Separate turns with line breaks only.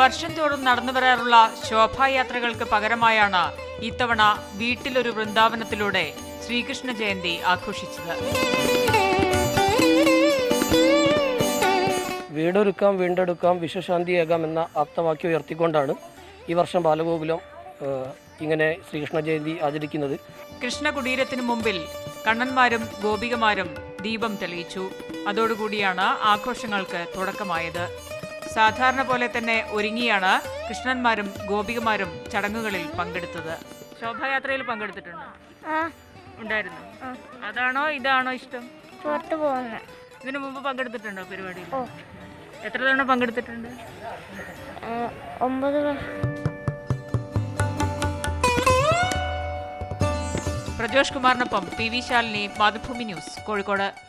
വർഷം തോറും നടന്നു വരാറുള്ള ശോഭായാത്രകൾക്ക് പകരമായാണ് ഇത്തവണ വീട്ടിലൊരു വൃന്ദാവനത്തിലൂടെ ശ്രീകൃഷ്ണ ജയന്തി ആഘോഷിച്ചത്
വീടൊരുക്കാം വീണ്ടെടുക്കാം വിശ്വശാന്തിയേകാം എന്ന ആപ്തവാക്യം ഉയർത്തിക്കൊണ്ടാണ് ഈ വർഷം ബാലഗോകുലം ഏഹ്, ഇങ്ങനെ ശ്രീകൃഷ്ണ ജയന്തി ആചരിക്കുന്നത്
കൃഷ്ണകുടീരത്തിനു മുമ്പിൽ കണ്ണന്മാരും ഗോപികമാരും ദീപം തെളിയിച്ചു അതോടുകൂടിയാണ് ആഘോഷങ്ങൾക്ക് തുടക്കമായത് സാധാരണ പോലെ തന്നെ ഒരുങ്ങിയാണ് കൃഷ്ണന്മാരും ഗോപികമാരും ചടങ്ങുകളിൽ പങ്കെടുത്തത് ശോഭായാത്രയിൽ പങ്കെടുത്തിട്ടുണ്ട്
ആ
ഉണ്ടായിരുന്നു അതാണോ ഇതാണോ ഇഷ്ടം
പുറത്ത് പോകുന്നു
ഇതിനു മുമ്പ് പങ്കെടുത്തിട്ടുണ്ടോ പരിപാടിയിൽ
ഓ
എത്ര തവണ പങ്കെടുത്തിട്ടുണ്ട്
ആ, ഒമ്പത് വ-
പ്രജോഷ് കുമാറിനൊപ്പം P V Shalini Mathrubhumi news Kozhikode